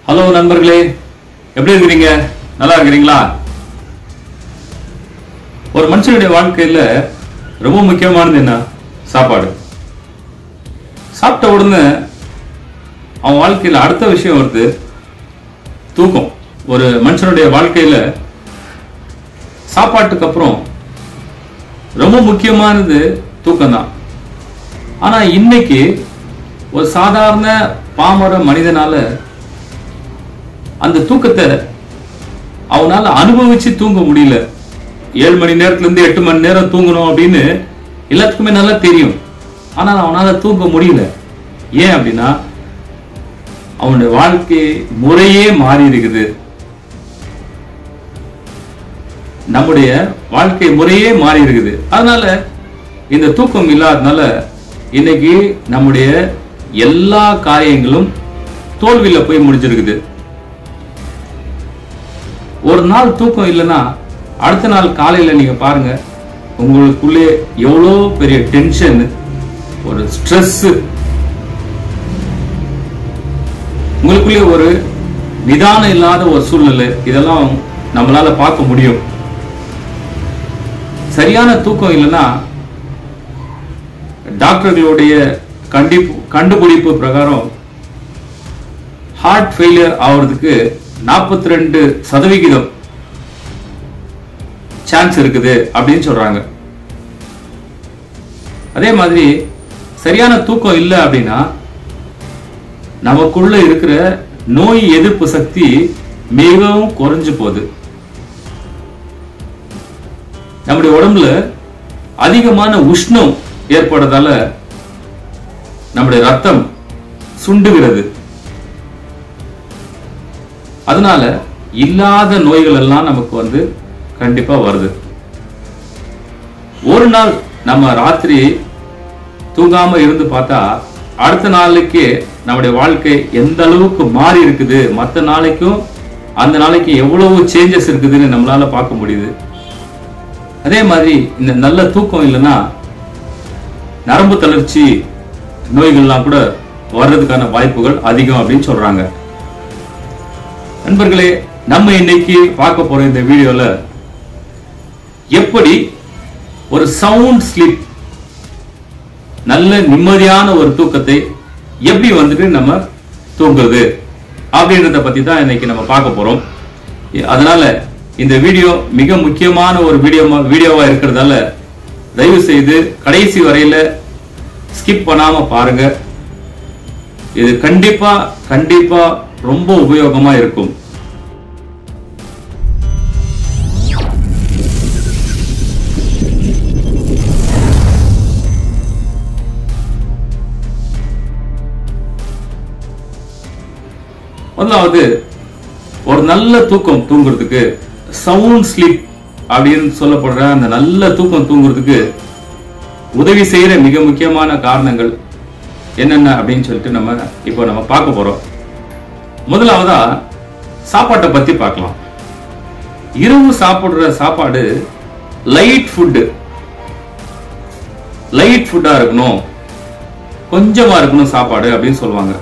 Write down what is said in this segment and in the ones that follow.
hello நண்பர்களே எப்படி இருக்கிறீங்க நல்லா இருக்கிறீங்களா ஒரு மனுஷனுடைய வாழ்க்கையில ரொம்ப முக்கியமானது என்ன சாப்பாடு சாப்பிட்ட உடனே அவன் வாழ்க்கையில அடுத்த விஷயம் வருது தூக்கம் ஒரு மனுஷனுடைய வாழ்க்கையில சாப்பாட்டுக்கு அப்புறம் ரொம்ப முக்கியமானது தூக்கம் தான் ஆனா இன்னைக்கு ஒரு சாதாரண பாமர மனிதனால அந்த தூக்கத்தை அவனால அனுபவிச்சு தூங்க முடியல ஏழு மணி நேரத்துல இருந்து எட்டு மணி நேரம் தூங்கணும் அப்படின்னு எல்லாத்துக்குமே நல்லா தெரியும் ஆனால் அவனால தூங்க முடியல ஏன் அப்படின்னா அவனுடைய வாழ்க்கை முறையே மாறி இருக்குது நம்முடைய வாழ்க்கை முறையே மாறி இருக்குது அதனால இந்த தூக்கம் இல்லாதனால இன்னைக்கு நம்முடைய எல்லா காரியங்களும் தோல்வியில போய் முடிஞ்சிருக்குது ஒரு நாள் தூக்கம் இல்லைன்னா அடுத்த நாள் காலையில நீங்க பாருங்க உங்களுக்குள்ளே எவ்வளோ பெரிய டென்ஷன் ஒரு ஸ்ட்ரெஸ் உங்களுக்குள்ளே ஒரு நிதானம் இல்லாத ஒரு சூழ்நிலை இதெல்லாம் நம்மளால பார்க்க முடியும் சரியான தூக்கம் இல்லைன்னா டாக்டர்களுடைய கண்டிப்பு கண்டுபிடிப்பு பிரகாரம் ஹார்ட் ஃபெயிலியர் ஆகிறதுக்கு நாற்பத்தி ரெண்டு சதவிகிதம் சான்ஸ் இருக்குது அப்படின்னு சொல்றாங்க அதே மாதிரி சரியான தூக்கம் இல்லை அப்படின்னா நமக்குள்ள இருக்கிற நோய் எதிர்ப்பு சக்தி மிகவும் குறைஞ்சு போகுது நம்முடைய உடம்புல அதிகமான உஷ்ணம் ஏற்படுறதால நம்முடைய ரத்தம் சுண்டுகிறது அதனால இல்லாத நோய்கள் எல்லாம் நமக்கு வந்து கண்டிப்பா வருது ஒரு நாள் நம்ம ராத்திரி தூங்காம இருந்து பார்த்தா அடுத்த நாளைக்கு நம்முடைய வாழ்க்கை எந்த அளவுக்கு மாறி இருக்குது மற்ற நாளைக்கும் அந்த நாளைக்கு எவ்வளவு சேஞ்சஸ் இருக்குதுன்னு நம்மளால பார்க்க முடியுது அதே மாதிரி இந்த நல்ல தூக்கம் இல்லைன்னா நரம்பு தளர்ச்சி நோய்கள்லாம் கூட வர்றதுக்கான வாய்ப்புகள் அதிகம் அப்படின்னு சொல்றாங்க நண்பர்களே நம்ம இன்னைக்கு பார்க்க போற இந்த வீடியோல எப்படி ஒரு சவுண்ட் ஸ்லீப் நல்ல நிம்மதியான ஒரு தூக்கத்தை எப்படி வந்துட்டு நம்ம தூங்குறது அப்படின்றத பத்தி தான் இன்னைக்கு நம்ம பார்க்க போறோம் அதனால இந்த வீடியோ மிக முக்கியமான ஒரு வீடியோ வீடியோவா இருக்கிறதால தயவு செய்து கடைசி வரையில ஸ்கிப் பண்ணாம பாருங்க இது கண்டிப்பா கண்டிப்பா ரொம்ப உபயோகமா இருக்கும் முதலாவது ஒரு நல்ல தூக்கம் தூங்குறதுக்கு சவுண்ட் ஸ்லீப் அப்படின்னு சொல்லப்படுற அந்த நல்ல தூக்கம் தூங்குறதுக்கு உதவி செய்யற மிக முக்கியமான காரணங்கள் என்னென்ன அப்படின்னு சொல்லிட்டு நம்ம இப்போ நம்ம பார்க்க போறோம் முதலாவதா சாப்பாட்டை பத்தி பார்க்கலாம் இரவு சாப்பிடுற சாப்பாடு லைட் ஃபுட்டு லைட் ஃபுட்டா இருக்கணும் கொஞ்சமா இருக்கணும் சாப்பாடு அப்படின்னு சொல்லுவாங்க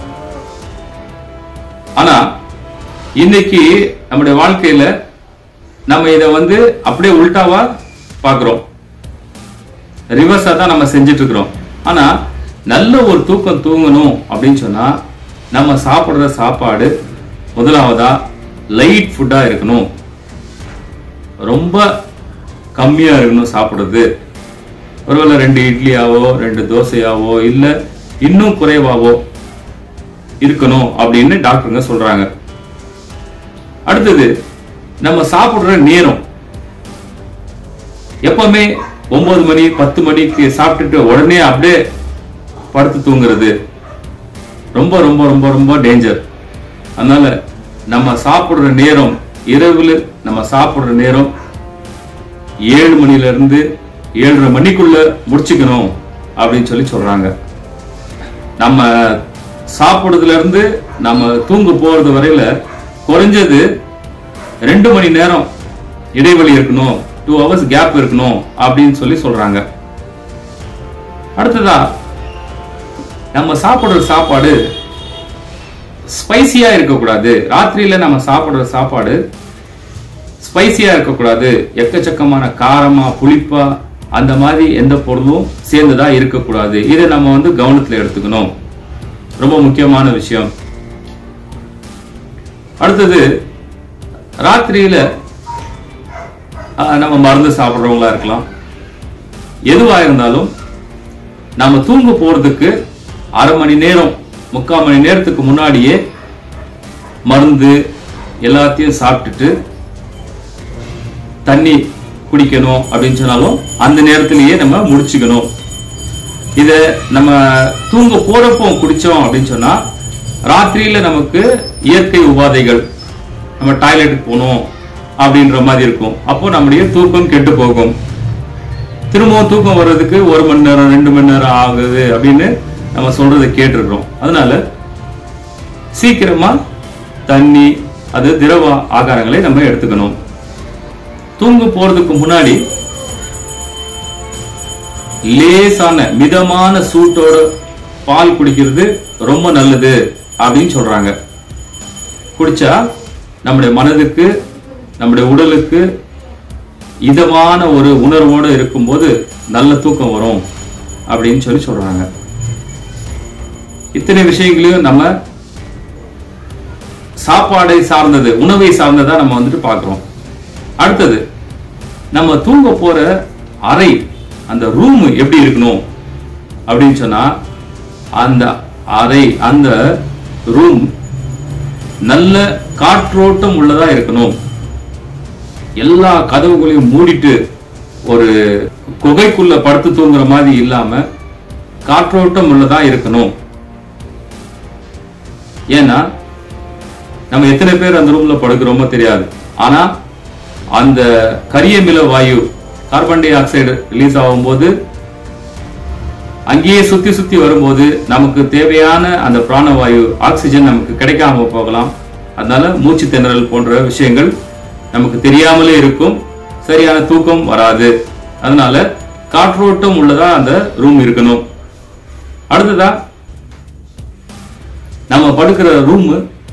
ஆனா இன்னைக்கு நம்முடைய வாழ்க்கையில நம்ம இதை வந்து அப்படியே உல்டாவா பார்க்கிறோம் ரிவர்ஸா தான் நம்ம செஞ்சுட்டு இருக்கிறோம் ஆனா நல்ல ஒரு தூக்கம் தூங்கணும் அப்படின்னு சொன்னா நம்ம சாப்பிடுற சாப்பாடு முதலாவதா லைட் ஃபுட்டா இருக்கணும் ரொம்ப கம்மியா இருக்கணும் சாப்பிடுறது ஒருவேளை ரெண்டு இட்லியாவோ ரெண்டு தோசையாவோ இல்ல இன்னும் குறைவாவோ இருக்கணும் அப்படின்னு டாக்டருங்க சொல்றாங்க அடுத்தது நம்ம சாப்பிடுற நேரம் எப்பவுமே ஒன்பது மணி பத்து மணிக்கு சாப்பிட்டுட்டு உடனே அப்படியே படுத்து தூங்குறது ரொம்ப ரொம்ப ரொம்ப ரொம்ப டேஞ்சர் அதனால நம்ம சாப்பிடுற நேரம் இரவுல நம்ம சாப்பிடுற நேரம் ஏழு மணில இருந்து ஏழரை மணிக்குள்ள முடிச்சுக்கணும் அப்படின்னு சொல்லி சொல்றாங்க நம்ம சாப்பிடுறதுல இருந்து நம்ம தூங்க போறது வரையில குறைஞ்சது ரெண்டு மணி நேரம் இடைவெளி இருக்கணும் டூ ஹவர்ஸ் கேப் இருக்கணும் அப்படின்னு சொல்லி சொல்றாங்க அடுத்ததா நம்ம சாப்பிடுற சாப்பாடு ஸ்பைசியா இருக்கக்கூடாது ராத்திரியில நம்ம சாப்பிடுற சாப்பாடு ஸ்பைசியா இருக்கக்கூடாது எக்கச்சக்கமான காரமா புளிப்பா அந்த மாதிரி எந்த பொருளும் சேர்ந்ததா இருக்கக்கூடாது இதை நம்ம வந்து கவனத்துல எடுத்துக்கணும் ரொம்ப முக்கியமான விஷயம் அடுத்தது ராத்திரியில ஆஹ், நம்ம மருந்து சாப்பிட்றவங்களா இருக்கலாம் எதுவா இருந்தாலும் நம்ம தூங்க போறதுக்கு அரை மணி நேரம் முக்கால் மணி நேரத்துக்கு முன்னாடியே மருந்து எல்லாத்தையும் சாப்பிட்டுட்டு தண்ணி குடிக்கணும் அப்படின்னு சொன்னாலும் அந்த நேரத்திலேயே நம்ம முடிச்சுக்கணும் இத நம்ம தூங்க போறப்போ குடிச்சோம் அப்படின்னு சொன்னா ராத்திரியில நமக்கு இயற்கை உபாதைகள் நம்ம டாய்லெட்டுக்கு போகணும் அப்படின்ற மாதிரி இருக்கும் அப்போ நம்முடைய தூக்கம் கெட்டு போகும் திரும்பவும் தூக்கம் வர்றதுக்கு ஒரு மணி நேரம் ரெண்டு மணி நேரம் ஆகுது அப்படின்னு நம்ம சொல்றதை கேட்டிருக்கிறோம் அதனால சீக்கிரமா தண்ணி அது திரவ ஆகாரங்களை நம்ம எடுத்துக்கணும் தூங்க போறதுக்கு முன்னாடி லேசான மிதமான சூட்டோட பால் குடிக்கிறது ரொம்ப நல்லது அப்படின்னு சொல்றாங்க குடிச்சா நம்முடைய மனதுக்கு நம்முடைய உடலுக்கு இதமான ஒரு உணர்வோடு இருக்கும்போது நல்ல தூக்கம் வரும் அப்படின்னு சொல்லி சொல்றாங்க இத்தனை விஷயங்களையும் நம்ம சாப்பாடை சார்ந்தது உணவை சார்ந்ததா நம்ம வந்துட்டு பார்க்கிறோம் அடுத்தது நம்ம தூங்க போற அறை அந்த ரூம் எப்படி இருக்கணும் அப்படின்னு சொன்னா அந்த அறை அந்த ரூம் நல்ல காற்றோட்டம் உள்ளதா இருக்கணும் எல்லா கதவுகளையும் மூடிட்டு ஒரு குகைக்குள்ள படுத்து தூங்குற மாதிரி இல்லாம காற்றோட்டம் உள்ளதா இருக்கணும் ஏன்னா நம்ம எத்தனை பேர் அந்த ரூம்ல படுக்கிறோமோ தெரியாது ஆனா அந்த கரியமில வாயு கார்பன் டை ஆக்சைடு ரிலீஸ் ஆகும்போது அங்கேயே சுத்தி சுத்தி வரும்போது நமக்கு தேவையான அந்த பிராணவாயு ஆக்சிஜன் நமக்கு கிடைக்காம போகலாம் அதனால மூச்சு திணறல் போன்ற விஷயங்கள் நமக்கு தெரியாமலே இருக்கும் சரியான தூக்கம் வராது அதனால காற்றோட்டம் உள்ளதா அந்த ரூம் இருக்கணும் அடுத்ததா நம்ம படுக்கிற ரூம்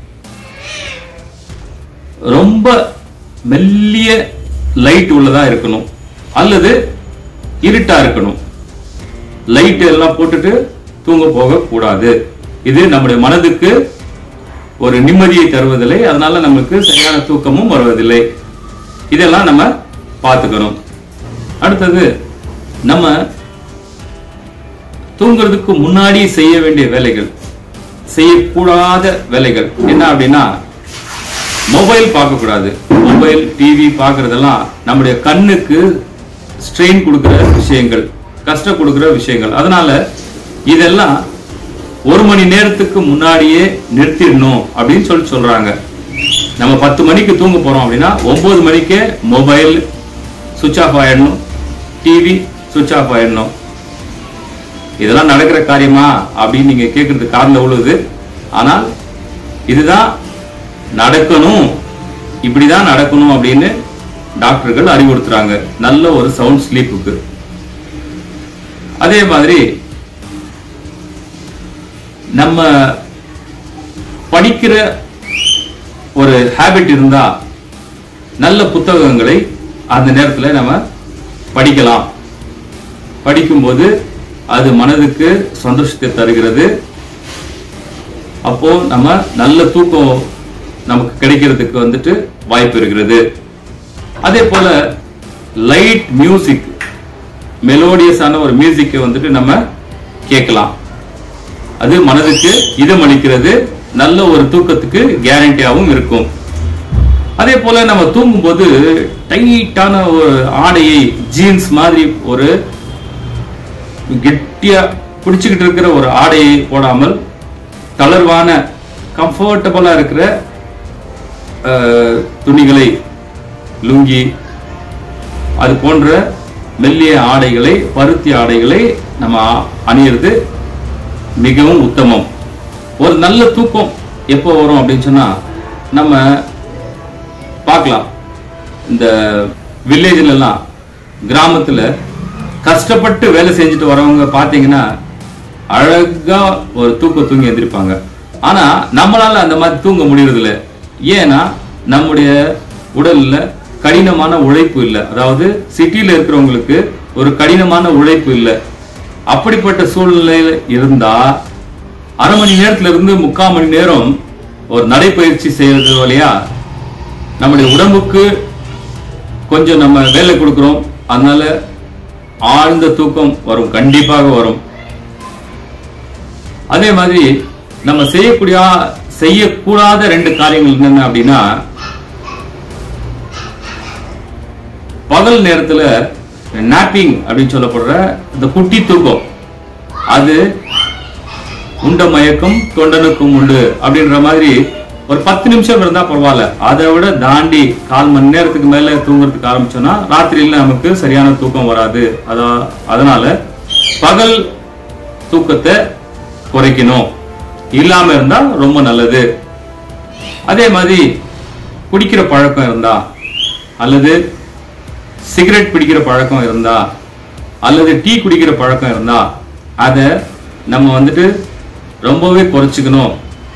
ரொம்ப மெல்லிய லைட் உள்ளதா இருக்கணும் அல்லது இருட்டா இருக்கணும் லைட் எல்லாம் போட்டுட்டு தூங்க போக கூடாது இது நம்முடைய மனதுக்கு ஒரு நிம்மதியை தருவதில்லை அதனால நமக்கு சரியான தூக்கமும் வருவதில்லை இதெல்லாம் நம்ம பார்த்துக்கணும் அடுத்தது நம்ம தூங்குறதுக்கு முன்னாடி செய்ய வேண்டிய வேலைகள் செய்யக்கூடாத வேலைகள் என்ன அப்படின்னா மொபைல் பார்க்கக்கூடாது மொபைல் டிவி பார்க்கறதெல்லாம் நம்முடைய கண்ணுக்கு ஸ்ட்ரெயின் கொடுக்கிற விஷயங்கள் கஷ்டம் கொடுக்கிற விஷயங்கள் அதனால இதெல்லாம் ஒரு மணி நேரத்துக்கு முன்னாடியே நிறுத்திடணும் அப்படின்னு சொல்லி சொல்றாங்க நம்ம பத்து மணிக்கு தூங்க போறோம் அப்படின்னா ஒன்பது மணிக்கே மொபைல் சுவிட்ச் ஆஃப் ஆயிடணும் டிவி சுவிட்ச் ஆஃப் ஆயிடணும் இதெல்லாம் நடக்கிற காரியமா அப்படின்னு நீங்க கேட்கறதுக்கு காரணம் உள்ளது ஆனால் இதுதான் நடக்கணும் இப்படிதான் நடக்கணும் அப்படின்னு டாக்டர்கள் அறிவுறுத்துறாங்க நல்ல ஒரு சவுண்ட் ஸ்லீப்புக்கு அதே மாதிரி நம்ம படிக்கிற ஒரு ஹாபிட் இருந்தா நல்ல புத்தகங்களை அந்த நேரத்துல நம்ம படிக்கலாம் படிக்கும்போது அது மனதுக்கு சந்தோஷத்தை தருகிறது அப்போ நம்ம நல்ல தூக்கம் நமக்கு கிடைக்கிறதுக்கு வந்துட்டு வாய்ப்பு இருக்கிறது அதே போல லைட் மியூசிக் மெலோடியஸான ஒரு மியூசிக்கை வந்துட்டு நம்ம கேட்கலாம் அது மனதுக்கு இதம் அளிக்கிறது நல்ல ஒரு தூக்கத்துக்கு கேரண்டியாகவும் இருக்கும் அதே போல நம்ம தூங்கும்போது டைட்டான ஒரு ஆடையை ஜீன்ஸ் மாதிரி ஒரு கெட்டியா பிடிச்சுக்கிட்டு இருக்கிற ஒரு ஆடையை போடாமல் தளர்வான கம்ஃபர்டபுளா இருக்கிற அஹ், துணிகளை லுங்கி அது போன்ற மெல்லிய ஆடைகளை பருத்தி ஆடைகளை நம்ம அணியிறது மிகவும் உத்தமம் ஒரு நல்ல தூக்கம் எப்போ வரும் அப்படின்னு சொன்னா நம்ம பார்க்கலாம் இந்த வில்லேஜ்ல எல்லாம் கிராமத்துல கஷ்டப்பட்டு வேலை செஞ்சுட்டு வரவங்க பார்த்தீங்கன்னா அழகா ஒரு தூக்கம் தூங்கி எந்திரிப்பாங்க ஆனா நம்மளால அந்த மாதிரி தூங்க முடியறது இல்ல ஏன்னா நம்முடைய உடல்ல கடினமான உழைப்பு இல்லை அதாவது சிட்டில இருக்கிறவங்களுக்கு ஒரு கடினமான உழைப்பு இல்லை அப்படிப்பட்ட சூழ்நிலையில இருந்தா அரை மணி நேரத்துல இருந்து முக்கால் மணி நேரம் ஒரு நடைப்பயிற்சி செய்யறது வழியா நம்முடைய உடம்புக்கு கொஞ்சம் நம்ம வேலை கொடுக்குறோம் அதனால ஆழ்ந்த தூக்கம் வரும் கண்டிப்பாக வரும் அதே மாதிரி நம்ம செய்யக்கூடிய செய்யக்கூடாத ரெண்டு காரியங்கள் என்னென்ன அப்படின்னா பகல் நேரத்துல நாப்பிங் அப்படின்னு சொல்லப்படுற இந்த குட்டி தூக்கம் அது உண்ட மயக்கம் தொண்டனுக்கும் உண்டு அப்படின்ற மாதிரி ஒரு பத்து நிமிஷம் இருந்தா பரவாயில்ல அதை விட தாண்டி கால் மணி நேரத்துக்கு மேல தூங்குறதுக்கு ஆரம்பிச்சோம்னா ராத்திரியில நமக்கு சரியான தூக்கம் வராது அதா அதனால பகல் தூக்கத்தை குறைக்கணும் இல்லாம இருந்தா ரொம்ப நல்லது அதே மாதிரி குடிக்கிற பழக்கம் இருந்தா அல்லது சிகரெட் பிடிக்கிற பழக்கம் இருந்தா அல்லது டீ குடிக்கிற பழக்கம் இருந்தா அதை நம்ம வந்துட்டு ரொம்பவே குறைச்சிக்கணும்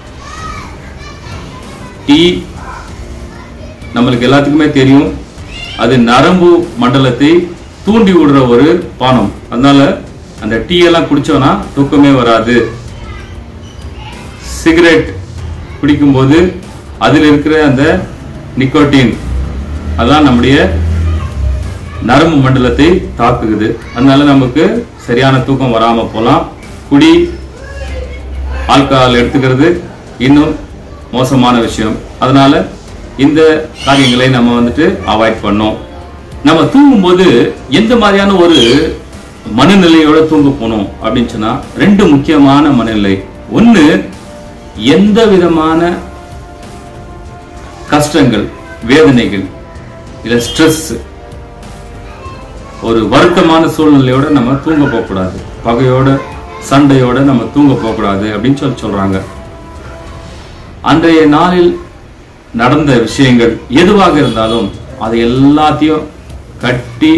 டீ நம்மளுக்கு எல்லாத்துக்குமே தெரியும் அது நரம்பு மண்டலத்தை தூண்டி விடுற ஒரு பானம் அதனால அந்த டீ எல்லாம் குடிச்சோம்னா தூக்கமே வராது சிகரெட் குடிக்கும்போது அதில் இருக்கிற அந்த நிக்கோட்டின் அதான் நம்முடைய நரம்பு மண்டலத்தை தாக்குகுது அதனால நமக்கு சரியான தூக்கம் வராம போலாம் குடி ஆல்கஹால் எடுத்துக்கிறது இன்னும் மோசமான விஷயம் அதனால இந்த காரியங்களை நம்ம வந்துட்டு அவாய்ட் பண்ணோம் நம்ம தூங்கும்போது எந்த மாதிரியான ஒரு மனநிலையோட தூங்க போகணும் அப்படின்னு சொன்னா ரெண்டு முக்கியமான மனநிலை ஒண்ணு எந்த விதமான கஷ்டங்கள் வேதனைகள் இல்ல ஸ்ட்ரெஸ் ஒரு வருத்தமான சூழ்நிலையோட நம்ம தூங்க போகக்கூடாது பகையோட சண்டையோட நம்ம தூங்க போகக்கூடாது அப்படின்னு சொல்லி சொல்றாங்க அன்றைய நாளில் நடந்த விஷயங்கள் எதுவாக இருந்தாலும் அதை எல்லாத்தையும் கட்டி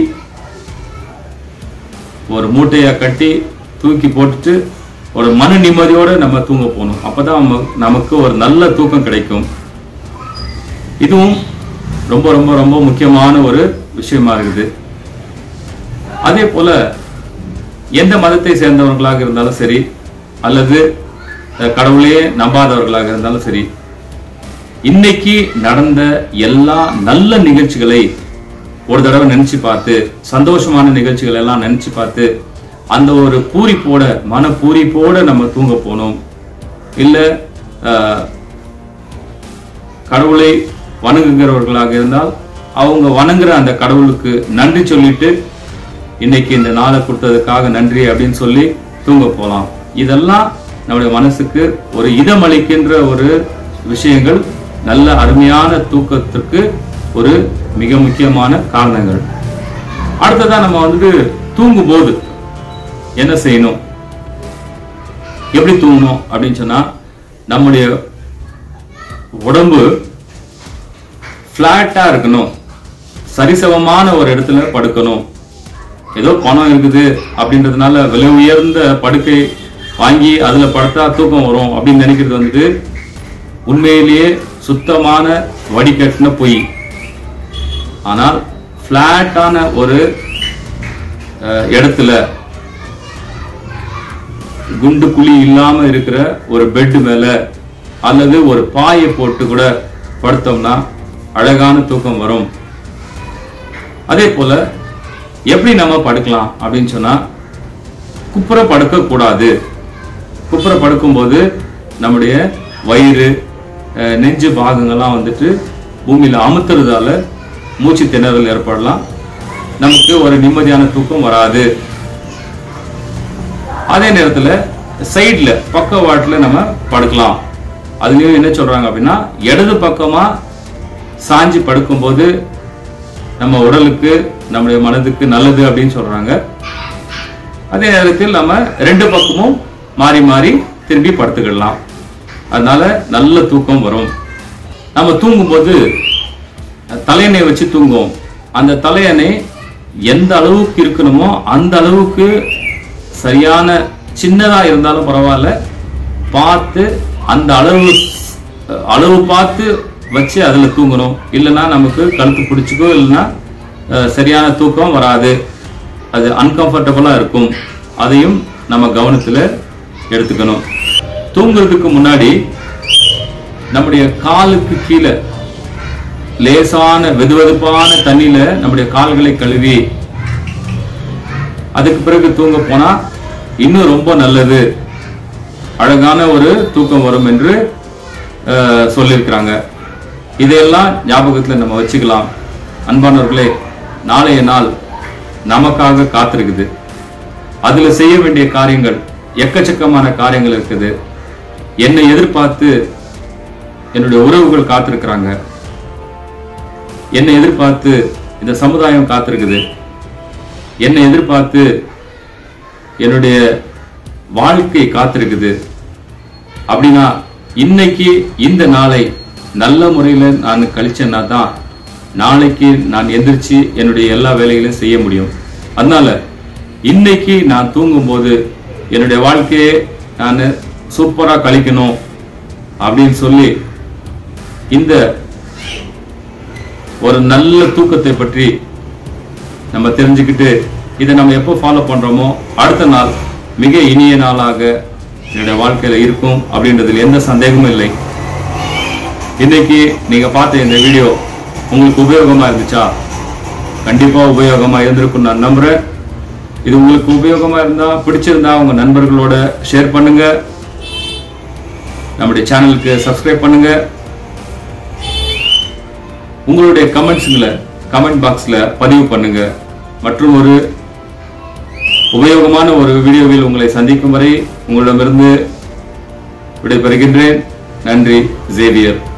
ஒரு மூட்டையா கட்டி தூக்கி போட்டுட்டு ஒரு மன நிம்மதியோட நம்ம தூங்க போகணும் அப்பதான் நம்ம- நமக்கு ஒரு நல்ல தூக்கம் கிடைக்கும் இதுவும் ரொம்ப ரொம்ப ரொம்ப முக்கியமான ஒரு விஷயமா இருக்குது அதே போல எந்த மதத்தை சேர்ந்தவர்களாக இருந்தாலும் சரி அல்லது அஹ், கடவுளையே நம்பாதவர்களாக இருந்தாலும் சரி இன்னைக்கு நடந்த எல்லா நல்ல நிகழ்ச்சிகளை ஒரு தடவை நினைச்சு பார்த்து சந்தோஷமான நிகழ்ச்சிகள் எல்லாம் நினைச்சு பார்த்து அந்த ஒரு பூரிப்போட மன பூரிப்போட நம்ம தூங்க போனோம் இல்ல அஹ், கடவுளை வணங்குகிறவர்களாக இருந்தால் அவங்க வணங்குற அந்த கடவுளுக்கு நன்றி சொல்லிட்டு இன்னைக்கு இந்த நாளை கொடுத்ததுக்காக நன்றி அப்படின்னு சொல்லி தூங்க போலாம் இதெல்லாம் நம்முடைய மனசுக்கு ஒரு இதமளிக்கின்ற ஒரு விஷயங்கள் நல்ல அருமையான தூக்கத்திற்கு ஒரு மிக முக்கியமான காரணங்கள் அடுத்ததா நம்ம வந்துட்டு தூங்கும் போது என்ன செய்யணும் எப்படி தூங்கணும் அப்படின்னு சொன்னா நம்முடைய உடம்பு ஃப்ளாட்டா இருக்கணும் சரிசமமான ஒரு இடத்துல படுக்கணும் ஏதோ பணம் இருக்குது அப்படின்றதுனால விலை உயர்ந்த படுக்கை வாங்கி அதுல படுத்தா தூக்கம் வரும் அப்படின்னு நினைக்கிறது வந்துட்டு உண்மையிலேயே சுத்தமான வடிகட்டின பொய் ஆனால் ஃப்ளாட்டான ஒரு அஹ், இடத்துல குண்டு குழி இல்லாம இருக்கிற ஒரு பெட் மேல அல்லது ஒரு பாயை போட்டு கூட படுத்தோம்னா அழகான தூக்கம் வரும் அதே போல எப்படி நம்ம படுக்கலாம் அப்படின்னு சொன்னா குப்புற படுக்க கூடாது குப்புற படுக்கும்போது நம்முடைய வயிறு அஹ், நெஞ்சு பாகங்கள்லாம் வந்துட்டு பூமியில அமுத்துறதால மூச்சு திணறல் ஏற்படலாம் நமக்கு ஒரு நிம்மதியான தூக்கம் வராது அதே நேரத்துல சைடுல பக்கவாட்டுல நம்ம படுக்கலாம் அதுலயும் என்ன சொல்றாங்க அப்படின்னா இடது பக்கமா சாஞ்சி படுக்கும்போது நம்ம உடலுக்கு நம்முடைய மனதுக்கு நல்லது அப்படின்னு சொல்றாங்க அதே நேரத்தில் நம்ம ரெண்டு பக்கமும் மாறி மாறி திரும்பி படுத்துக்கிடலாம் அதனால நல்ல தூக்கம் வரும் நம்ம தூங்கும்போது தலையணை வச்சு தூங்குவோம் அந்த தலையணை எந்த அளவுக்கு இருக்கணுமோ அந்த அளவுக்கு சரியான சின்னதா இருந்தாலும் பரவாயில்ல பார்த்து அந்த அளவு அளவு பார்த்து வச்சு அதுல தூங்கணும் இல்லைன்னா நமக்கு கழுத்து பிடிச்சிக்கோ இல்லைன்னா அஹ், சரியான தூக்கம் வராது அது அன்கம்ஃபர்டபுளா இருக்கும் அதையும் நம்ம கவனத்துல எடுத்துக்கணும் தூங்குறதுக்கு முன்னாடி நம்முடைய காலுக்கு கீழே லேசான வெதுவெதுப்பான தண்ணியில நம்முடைய கால்களை கழுவி அதுக்கு பிறகு தூங்க போனா இன்னும் ரொம்ப நல்லது அழகான ஒரு தூக்கம் வரும் என்று அஹ், சொல்லியிருக்கிறாங்க இதையெல்லாம் ஞாபகத்துல நம்ம வச்சுக்கலாம் அன்பானவர்களே நாளைய நாள் நமக்காக காத்திருக்குது அதுல செய்ய வேண்டிய காரியங்கள் எக்கச்சக்கமான காரியங்கள் இருக்குது என்னை எதிர்பார்த்து என்னுடைய உறவுகள் காத்திருக்கிறாங்க என்னை எதிர்பார்த்து இந்த சமுதாயம் காத்திருக்குது என்னை எதிர்பார்த்து என்னுடைய வாழ்க்கை காத்திருக்குது அப்படின்னா இன்னைக்கு இந்த நாளை நல்ல முறையில் நான் கழிச்சேன்னா தான் நாளைக்கு நான் எந்திரிச்சு என்னுடைய எல்லா வேலைகளையும் செய்ய முடியும் அதனால இன்னைக்கு நான் தூங்கும்போது என்னுடைய வாழ்க்கையை நான் சூப்பரா கழிக்கணும் அப்படின்னு சொல்லி இந்த ஒரு நல்ல தூக்கத்தை பற்றி நம்ம தெரிஞ்சுக்கிட்டு இதை நம்ம எப்போ ஃபாலோ பண்றோமோ அடுத்த நாள் மிக இனிய நாளாக என்னுடைய வாழ்க்கையில இருக்கும் அப்படின்றதுல எந்த சந்தேகமும் இல்லை இன்னைக்கு நீங்க பார்த்த இந்த வீடியோ உங்களுக்கு உபயோகமா இருந்துச்சா கண்டிப்பா உபயோகமா இருந்திருக்கும் நான் நம்புறேன் இது உங்களுக்கு உபயோகமா இருந்தா பிடிச்சிருந்தா உங்க நண்பர்களோட ஷேர் பண்ணுங்க நம்முடைய சேனலுக்கு சப்ஸ்கிரைப் பண்ணுங்க உங்களுடைய கமெண்ட்ஸுங்களை கமெண்ட் பாக்ஸ்ல பதிவு பண்ணுங்க மற்றும் ஒரு உபயோகமான ஒரு வீடியோவில் உங்களை சந்திக்கும் வரை உங்களிடமிருந்து விடைபெறுகின்றேன் நன்றி ஜேவியர்